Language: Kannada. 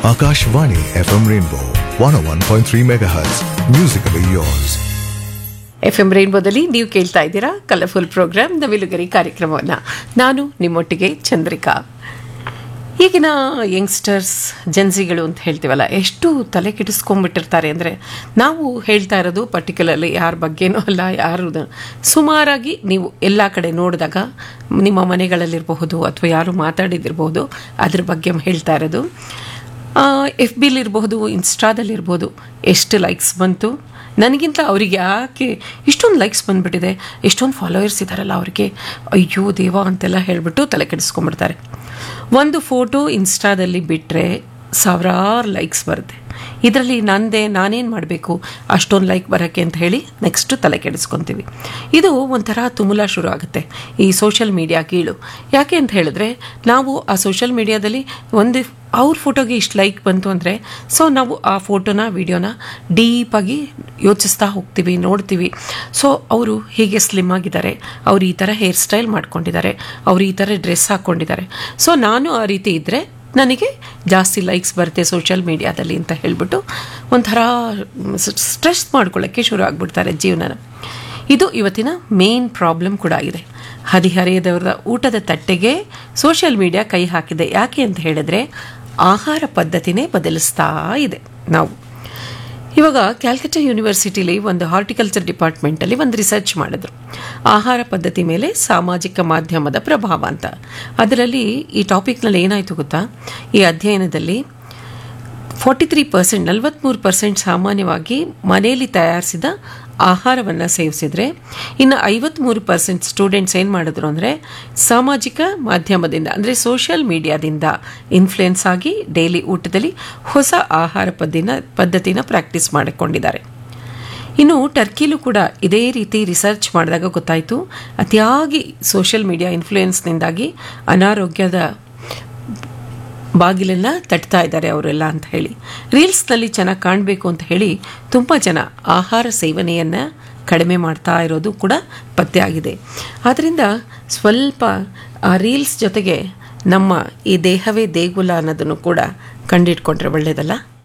Akashvani FM Rainbow 101.3 MHz. Musically yours. F M ರೈನ್ಬೋದಲ್ಲಿ ನೀವು ಕೇಳ್ತಾ ಇದ್ದೀರಾ ಕಲರ್ಫುಲ್ ಪ್ರೋಗ್ರಾಮ್ ನವಿಲುಗರಿ ಕಾರ್ಯಕ್ರಮವನ್ನು ನಾನು ನಿಮ್ಮೊಟ್ಟಿಗೆ ಚಂದ್ರಿಕಾ ಈಗಿನ ಯಂಗ್ಸ್ಟರ್ಸ್ ಜನ್ಸಿಗಳು ಅಂತ ಹೇಳ್ತೀವಲ್ಲ ಎಷ್ಟು ತಲೆ ಕೆಡಿಸ್ಕೊಂಡ್ಬಿಟ್ಟಿರ್ತಾರೆ ಅಂದರೆ ನಾವು ಹೇಳ್ತಾ ಇರೋದು ಪರ್ಟಿಕ್ಯುಲರ್ಲಿ ಯಾರ ಬಗ್ಗೆನೂ ಅಲ್ಲ ಯಾರು ಸುಮಾರಾಗಿ ನೀವು ಎಲ್ಲ ಕಡೆ ನೋಡಿದಾಗ ನಿಮ್ಮ ಮನೆಗಳಲ್ಲಿರಬಹುದು ಅಥವಾ ಯಾರು ಮಾತಾಡಿದಿರಬಹುದು ಅದ್ರ ಬಗ್ಗೆ ಹೇಳ್ತಾ ಇರೋದು ಎಫ್ ಬಿಲಿರ್ಬಹುದು ಇನ್ಸ್ಟಾದಲ್ಲಿರ್ಬೋದು ಎಷ್ಟು ಲೈಕ್ಸ್ ಬಂತು ನನಗಿಂತ ಅವರಿಗೆ ಯಾಕೆ ಇಷ್ಟೊಂದು ಲೈಕ್ಸ್ ಬಂದುಬಿಟ್ಟಿದೆ ಎಷ್ಟೊಂದು ಫಾಲೋವರ್ಸ್ ಇದ್ದಾರಲ್ಲ ಅವರಿಗೆ ಅಯ್ಯೋ ದೇವ ಅಂತೆಲ್ಲ ಹೇಳಿಬಿಟ್ಟು ತಲೆ ಕೆಡಿಸ್ಕೊಂಡ್ಬಿಡ್ತಾರೆ ಒಂದು ಫೋಟೋ ಇನ್ಸ್ಟಾದಲ್ಲಿ ಬಿಟ್ಟರೆ ಸಾವಿರಾರು ಲೈಕ್ಸ್ ಬರುತ್ತೆ ಇದರಲ್ಲಿ ನಂದೇ ನಾನೇನು ಮಾಡಬೇಕು ಅಷ್ಟೊಂದು ಲೈಕ್ ಬರೋಕ್ಕೆ ಅಂತ ಹೇಳಿ ನೆಕ್ಸ್ಟ್ ತಲೆ ಕೆಡಿಸ್ಕೊತೀವಿ ಇದು ಒಂಥರ ತುಮುಲ ಶುರು ಆಗುತ್ತೆ ಈ ಸೋಷಿಯಲ್ ಮೀಡಿಯಾ ಕೀಳು ಯಾಕೆ ಅಂತ ಹೇಳಿದ್ರೆ ನಾವು ಆ ಸೋಷಿಯಲ್ ಮೀಡಿಯಾದಲ್ಲಿ ಒಂದು ಅವ್ರ ಫೋಟೋಗೆ ಇಷ್ಟು ಲೈಕ್ ಬಂತು ಅಂದರೆ ಸೊ ನಾವು ಆ ಫೋಟೋನ ವಿಡಿಯೋನ ಡೀಪಾಗಿ ಯೋಚಿಸ್ತಾ ಹೋಗ್ತೀವಿ ನೋಡ್ತೀವಿ ಸೊ ಅವರು ಹೀಗೆ ಸ್ಲಿಮ್ ಆಗಿದ್ದಾರೆ ಅವ್ರು ಈ ಥರ ಹೇರ್ ಸ್ಟೈಲ್ ಮಾಡ್ಕೊಂಡಿದ್ದಾರೆ ಅವ್ರು ಈ ಥರ ಡ್ರೆಸ್ ಹಾಕ್ಕೊಂಡಿದ್ದಾರೆ ಸೊ ನಾನು ಆ ರೀತಿ ಇದ್ದರೆ ನನಗೆ ಜಾಸ್ತಿ ಲೈಕ್ಸ್ ಬರುತ್ತೆ ಸೋಷಿಯಲ್ ಮೀಡಿಯಾದಲ್ಲಿ ಅಂತ ಹೇಳ್ಬಿಟ್ಟು ಒಂಥರ ಸ್ಟ್ರೆಸ್ ಮಾಡ್ಕೊಳ್ಳೋಕ್ಕೆ ಶುರು ಆಗಿಬಿಡ್ತಾರೆ ಜೀವನನ ಇದು ಇವತ್ತಿನ ಮೇನ್ ಪ್ರಾಬ್ಲಮ್ ಕೂಡ ಆಗಿದೆ ಹದಿಹರೆಯದವರ ಊಟದ ತಟ್ಟೆಗೆ ಸೋಷಿಯಲ್ ಮೀಡಿಯಾ ಕೈ ಹಾಕಿದೆ ಯಾಕೆ ಅಂತ ಹೇಳಿದ್ರೆ ಆಹಾರ ಪದ್ಧತಿನೇ ಬದಲಿಸ್ತಾ ಇದೆ ನಾವು ಇವಾಗ ಕ್ಯಾಲ್ಕಟಾ ಯೂನಿವರ್ಸಿಟಿಲಿ ಒಂದು ಹಾರ್ಟಿಕಲ್ಚರ್ ಡಿಪಾರ್ಟ್ಮೆಂಟಲ್ಲಿ ಒಂದು ರಿಸರ್ಚ್ ಮಾಡಿದ್ರು ಆಹಾರ ಪದ್ಧತಿ ಮೇಲೆ ಸಾಮಾಜಿಕ ಮಾಧ್ಯಮದ ಪ್ರಭಾವ ಅಂತ ಅದರಲ್ಲಿ ಈ ಟಾಪಿಕ್ನಲ್ಲಿ ಏನಾಯಿತು ಗೊತ್ತಾ ಈ ಅಧ್ಯಯನದಲ್ಲಿ ಫಾರ್ಟಿ ತ್ರೀ ಪರ್ಸೆಂಟ್ ನಲವತ್ತ್ಮೂರು ಪರ್ಸೆಂಟ್ ಸಾಮಾನ್ಯವಾಗಿ ಮನೆಯಲ್ಲಿ ತಯಾರಿಸಿದ ಆಹಾರವನ್ನು ಸೇವಿಸಿದರೆ ಇನ್ನು ಐವತ್ತ್ಮೂರು ಪರ್ಸೆಂಟ್ ಸ್ಟೂಡೆಂಟ್ಸ್ ಏನು ಮಾಡಿದ್ರು ಅಂದರೆ ಸಾಮಾಜಿಕ ಮಾಧ್ಯಮದಿಂದ ಅಂದರೆ ಸೋಷಿಯಲ್ ಮೀಡಿಯಾದಿಂದ ಇನ್ಫ್ಲುಯೆನ್ಸ್ ಆಗಿ ಡೈಲಿ ಊಟದಲ್ಲಿ ಹೊಸ ಆಹಾರ ಪದ್ದಿನ ಪದ್ಧತಿನ ಪ್ರಾಕ್ಟೀಸ್ ಮಾಡಿಕೊಂಡಿದ್ದಾರೆ ಇನ್ನು ಟರ್ಕಿಲೂ ಕೂಡ ಇದೇ ರೀತಿ ರಿಸರ್ಚ್ ಮಾಡಿದಾಗ ಗೊತ್ತಾಯಿತು ಅತಿಯಾಗಿ ಸೋಷಿಯಲ್ ಮೀಡಿಯಾ ಇನ್ಫ್ಲೂಯೆನ್ಸ್ನಿಂದಾಗಿ ಅನಾರೋಗ್ಯದ ಬಾಗಿಲನ್ನು ತಟ್ತಾ ಇದ್ದಾರೆ ಅವರೆಲ್ಲ ಅಂತ ಹೇಳಿ ರೀಲ್ಸ್ನಲ್ಲಿ ಚೆನ್ನಾಗಿ ಕಾಣಬೇಕು ಅಂತ ಹೇಳಿ ತುಂಬ ಜನ ಆಹಾರ ಸೇವನೆಯನ್ನು ಕಡಿಮೆ ಮಾಡ್ತಾ ಇರೋದು ಕೂಡ ಪತ್ತೆ ಆಗಿದೆ ಆದ್ದರಿಂದ ಸ್ವಲ್ಪ ಆ ರೀಲ್ಸ್ ಜೊತೆಗೆ ನಮ್ಮ ಈ ದೇಹವೇ ದೇಗುಲ ಅನ್ನೋದನ್ನು ಕೂಡ ಕಂಡಿಡ್ಕೊಂಡ್ರೆ ಒಳ್ಳೆಯದಲ್ಲ